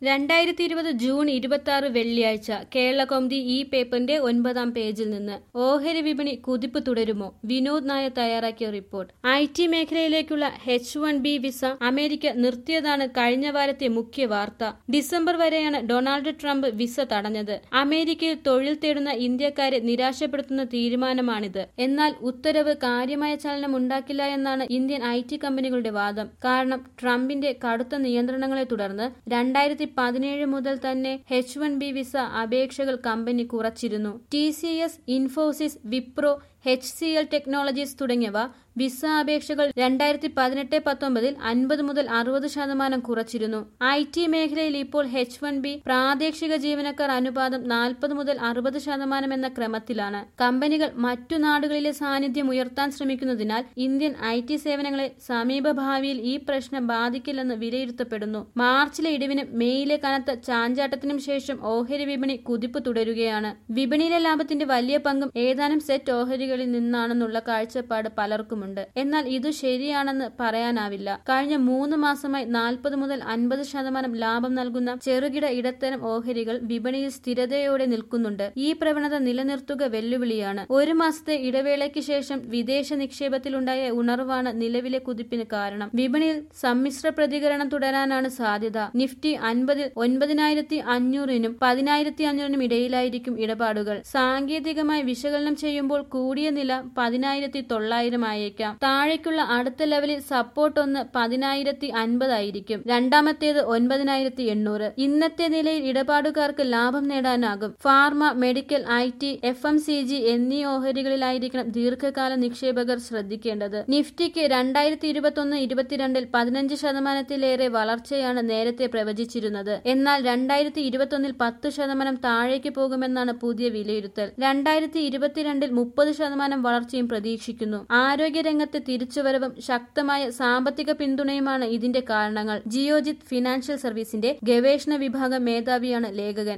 രണ്ടായിരത്തി ഇരുപത് ജൂൺ ഇരുപത്തി ആറ് വെള്ളിയാഴ്ച കേരള കൗമുദി ഈ പേപ്പറിന്റെ ഒൻപതാം പേജിൽ നിന്ന് ഓഹരി വിപണി കുതിപ്പ് തുടരുമോ വിനോദ് നായർ തയ്യാറാക്കിയ റിപ്പോർട്ട് ഐ ടി മേഖലയിലേക്കുള്ള H one B visa America നിർത്തിയതാണ് കഴിഞ്ഞ വാരത്തെ മുഖ്യ വാർത്ത ഡിസംബർ വരെയാണ് ഡൊണാൾഡ് ട്രംപ് വിസ തടഞ്ഞത് അമേരിക്കയിൽ തൊഴിൽ തേടുന്ന ഇന്ത്യക്കാരെ നിരാശപ്പെടുത്തുന്ന തീരുമാനമാണിത് എന്നാൽ ഉത്തരവ് കാര്യമായ ചലനം ഉണ്ടാക്കില്ല എന്നാണ് ഇന്ത്യൻ ഐ ടി കമ്പനികളുടെ വാദം കാരണം ട്രംപിന്റെ കടുത്ത നിയന്ത്രണങ്ങളെ തുടർന്ന് രണ്ടായിരത്തി പതിനേഴ് മുതൽ തന്നെ എച്ച് വൺ ബി വിസ അപേക്ഷകൾ കമ്പനി കുറച്ചിരുന്നു T C S Infosys Wipro H C L technologies തുടങ്ങിയവ വിസ അപേക്ഷകൾ രണ്ടായിരത്തി പതിനെട്ട് പത്തൊമ്പതിൽ അൻപത് മുതൽ അറുപത് ശതമാനം കുറച്ചിരുന്നു ഐ ടി മേഖലയിൽ ഇപ്പോൾ എച്ച് വൺ ബി പ്രാദേശിക ജീവനക്കാർ അനുപാതം നാൽപ്പത് മുതൽ അറുപത് ശതമാനം എന്ന ക്രമത്തിലാണ് കമ്പനികൾ മറ്റു നാടുകളിലെ സാന്നിധ്യം ഉയർത്താൻ ശ്രമിക്കുന്നതിനാൽ ഇന്ത്യൻ ഐ ടി സേവനങ്ങളെ സമീപഭാവിയിൽ ഈ പ്രശ്നം ബാധിക്കില്ലെന്ന് വിലയിരുത്തപ്പെടുന്നു മാർച്ചിലെ ഇടിവിനും മെയ്യിലെ കനത്ത ചാഞ്ചാട്ടത്തിനും ശേഷം ഓഹരി വിപണി കുതിപ്പ് തുടരുകയാണ് വിപണിയിലെ ലാഭത്തിന്റെ വലിയ പങ്കും ഏതാനും സെറ്റ് ഓഹരികളിൽ നിന്നാണെന്നുള്ള കാഴ്ചപ്പാട് പലർക്കുമുണ്ട് എന്നാൽ ഇത് ശരിയാണെന്ന് പറയാനാവില്ല കഴിഞ്ഞ മൂന്ന് മാസമായി നാൽപ്പത് മുതൽ അൻപത് ശതമാനം ലാഭം നൽകുന്ന ചെറുകിട ഇടത്തരം ഓഹരികൾ വിപണിയിൽ സ്ഥിരതയോടെ നിൽക്കുന്നുണ്ട് ഈ പ്രവണത നിലനിർത്തുക വെല്ലുവിളിയാണ് ഒരു മാസത്തെ ഇടവേളയ്ക്ക് ശേഷം വിദേശ നിക്ഷേപത്തിലുണ്ടായ ഉണർവാണ് നിലവിലെ കുതിപ്പിന് കാരണം വിപണിയിൽ സമ്മിശ്ര പ്രതികരണം തുടരാനാണ് സാധ്യത നിഫ്റ്റി അൻപതിൽ ഒൻപതിനായിരത്തി അഞ്ഞൂറിനും പതിനായിരത്തി അഞ്ഞൂറിനും ഇടയിലായിരിക്കും ഇടപാടുകൾ സാങ്കേതികമായി വിശകലനം ചെയ്യുമ്പോൾ കൂടിയ നില പതിനായിരത്തി തൊള്ളായിരം ആയേക്കാം താഴേക്കുള്ള അടുത്ത ലെവലിൽ സപ്പോർട്ട് ഒന്ന് പതിനായിരത്തി അൻപതായിരിക്കും രണ്ടാമത്തേത് ഒൻപതിനായിരത്തി എണ്ണൂറ് ഇന്നത്തെ നിലയിൽ ഇടപാടുകാർക്ക് ലാഭം നേടാനാകും pharma medical I T F M C G എന്നീ ഓഹരികളിലായിരിക്കണം ദീർഘകാല നിക്ഷേപകർ ശ്രദ്ധിക്കേണ്ടത് നിഫ്റ്റിക്ക് രണ്ടായിരത്തി ഇരുപത്തൊന്ന് ഇരുപത്തിരണ്ടിൽ പതിനഞ്ച് ശതമാനത്തിലേറെ വളർച്ചയാണ് നേരത്തെ പ്രവചിച്ചിരുന്നത് എന്നാൽ രണ്ടായിരത്തി ഇരുപത്തൊന്നിൽ പത്ത് ശതമാനം താഴേക്ക് പോകുമെന്നാണ് പുതിയ വിലയിരുത്തൽ രണ്ടായിരത്തി ഇരുപത്തിരണ്ടിൽ മുപ്പത് ശതമാനം വളർച്ചയും പ്രതീക്ഷിക്കുന്നു ആരോഗ്യരംഗത്തെ തിരിച്ചുവരവും ശക്തമായ സാമ്പത്തിക പിന്തുണയുമാണ് ഇതിന്റെ കാരണങ്ങൾ ജിയോജിത് ഫിനാൻഷ്യൽ സർവീസിന്റെ ഗവേഷണ വിഭാഗം മേധാവിയാണ് ലേഖകൻ